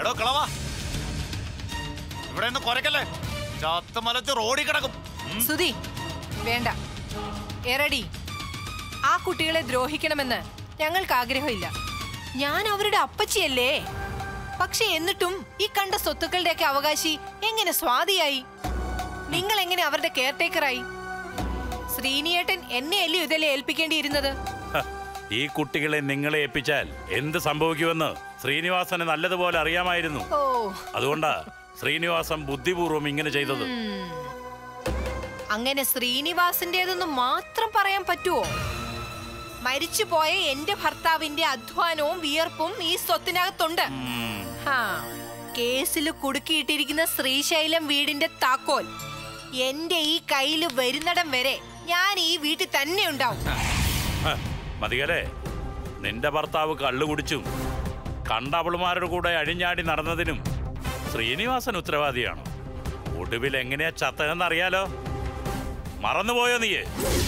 എടോ കളവാ ഇവിടെ നിന്ന് കുറയ്ക്കല്ലേ ചാത്ത മലച്ച് റോഡിൽ കിടക്കും ഉം. സുധി വേണ്ട എറടി ആ കുട്ടികളെ ദ്രോഹിക്കണമെന്ന് ഞങ്ങൾക്ക് ആഗ്രഹമില്ല ഞാൻ അവരുടെ അപ്പച്ചിയല്ലേ പക്ഷെ എന്നിട്ടും ഈ കണ്ട സ്വത്തുക്കളുടെയൊക്കെ അവകാശി എങ്ങനെ സ്വാതിയായി നിങ്ങൾ എങ്ങനെ അവരുടെ കെയർടേക്കറായി ശ്രീനിയേട്ടൻ എന്നെ അല്ലേ ഇതല്ലേ ഏൽപ്പിക്കേണ്ടിയിരുന്നത് ഹ, ഈ കുട്ടികളെ നിങ്ങളെ ഏൽപ്പിച്ചാൽ എന്ത് സംഭവിക്കുമെന്ന് ശ്രീനിവാസന് നല്ലതുപോലെ അറിയാമായിരുന്നു ഓ അതുകൊണ്ടാ ശ്രീനിവാസൻ ബുദ്ധിപൂർവ്വം ഇങ്ങനെ ചെയ്തത് ഉം. അങ്ങനെ ശ്രീനിവാസിന്റേതെന്ന് മാത്രം പറയാൻ പറ്റുമോ മരിച്ചുപോയ എന്റെ ഭർത്താവിന്റെ അധ്വാനവും വിയർപ്പും ഈ സ്വത്തിനകത്തുണ്ട് ഉം. ഹാ, കേസിൽ കുടുക്കിയിട്ടിരിക്കുന്ന ശ്രീശൈലം വീടിന്റെ താക്കോൽ എന്റെ ഈ കയ്യിൽ വരുന്നിടം വരെ ഞാൻ ഈ വീട്ടിൽ തന്നെ ഉണ്ടാവും ഹ, മതികരെ നിന്റെ ഭർത്താവ് കള്ളു കുടിച്ചും കണ്ടവളുമാരുടെ കൂടെ അഴിഞ്ഞാടി നടന്നതിനും ശ്രീനിവാസൻ ഉത്തരവാദിയാണ് ഒടുവിൽ എങ്ങനെയാ ചത്തതെന്നറിയാലോ മറന്നുപോയോ നീയെ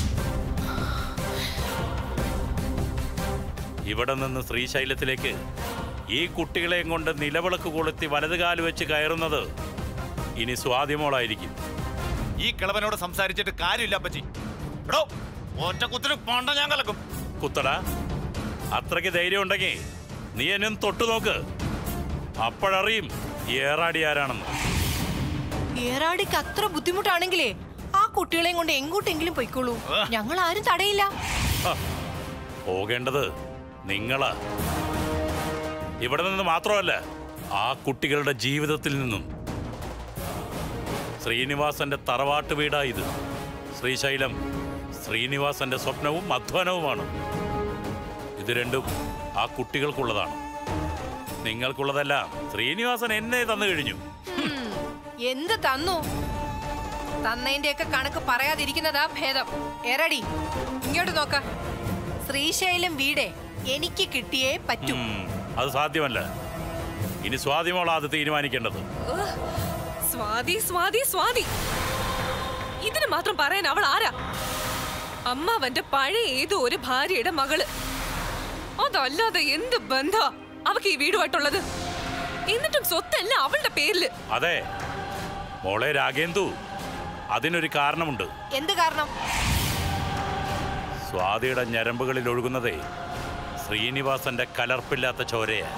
ഇവിടെ നിന്ന് ശ്രീശൈലത്തിലേക്ക് ഈ കുട്ടികളെയും കൊണ്ട് നിലവിളക്ക് കൊളുത്തി വലതുകാല് വെച്ച് കയറുന്നത് ഇനി സ്വാധ്യമോളായിരിക്കും ഈ കിളവനോട് സംസാരിച്ചിട്ട് കാര്യമില്ല അപ്പച്ചി എടോ ഒറ്റ കുത്തിന് പണ്ട ഞാൻ കലക്കും കുത്തട അത്രയ്ക്ക് ധൈര്യം ഉണ്ടെങ്കിൽ നീ എന്നും തൊട്ടു നോക്ക് അപ്പോഴറിയും ഏറാടി ആരാണെന്ന് ഏറാടിക്ക് അത്ര ബുദ്ധിമുട്ടാണെങ്കിലേ ആ കുട്ടികളെയും കൊണ്ട് എങ്ങോട്ടെങ്കിലും പൊയ്ക്കോളൂ ഞങ്ങൾ ആരും തടയില്ല ഹ, പോകേണ്ടത് നിങ്ങളാ ഇവിടെ നിന്ന് മാത്രമല്ല ആ കുട്ടികളുടെ ജീവിതത്തിൽ നിന്നും ശ്രീനിവാസന്റെ തറവാട്ട് വീടാ ഇത് ശ്രീശൈലം ശ്രീനിവാസന്റെ സ്വപ്നവും അധ്വാനവുമാണ് ഇത് രണ്ടും ആ കുട്ടികൾക്കുള്ളതാണ് നിങ്ങൾക്കുള്ളതെല്ലാം ശ്രീനിവാസൻ എന്നെ തന്നു കഴിഞ്ഞു ഉം, എന്ത് തന്നു തന്നതിന്റെയൊക്കെ കണക്ക് പറയാതിരിക്കുന്നതാ ഭേദം എറടി ഇങ്ങോട്ട് നോക്ക ശ്രീശൈലം വീടേ എനിക്ക് കിട്ടിയേ പറ്റൂ ഉം, അത് സാധ്യമല്ല ഇനി സ്വാധ്യമോളാ അത് തീരുമാനിക്കേണ്ടത് ഉഹ്. സ്വാതി സ്വാതി സ്വാതി ഇതിന് മാത്രം പറയാൻ അവൾ ആരാ അമ്മാവന്റെ പഴയ ഏതോ ഒരു ഭാര്യയുടെ മകള് അതല്ലാതെ എന്ത് ബന്ധ അവക്ക് ഈ വീടുമായിട്ടുള്ളത് എന്നിട്ടും സ്വത്തല്ല അവളുടെ പേരില് അതെ മോളെ രാഗേന്ദു അതിനൊരു കാരണമുണ്ട് എന്ത് കാരണം സ്വാതിയുടെ ഞരമ്പുകളിൽ ഒഴുകുന്നതേ ശ്രീനിവാസന്റെ കലർപ്പില്ലാത്ത ചോരയാ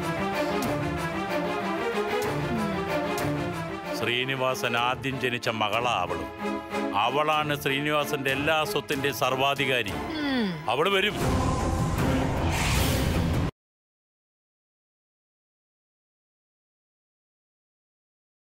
ശ്രീനിവാസൻ ആദ്യം ജനിച്ച മകളാ അവള് അവളാണ് ശ്രീനിവാസന്റെ എല്ലാ സ്വത്തിന്റെ സർവാധികാരി ഉം, അവള് വരും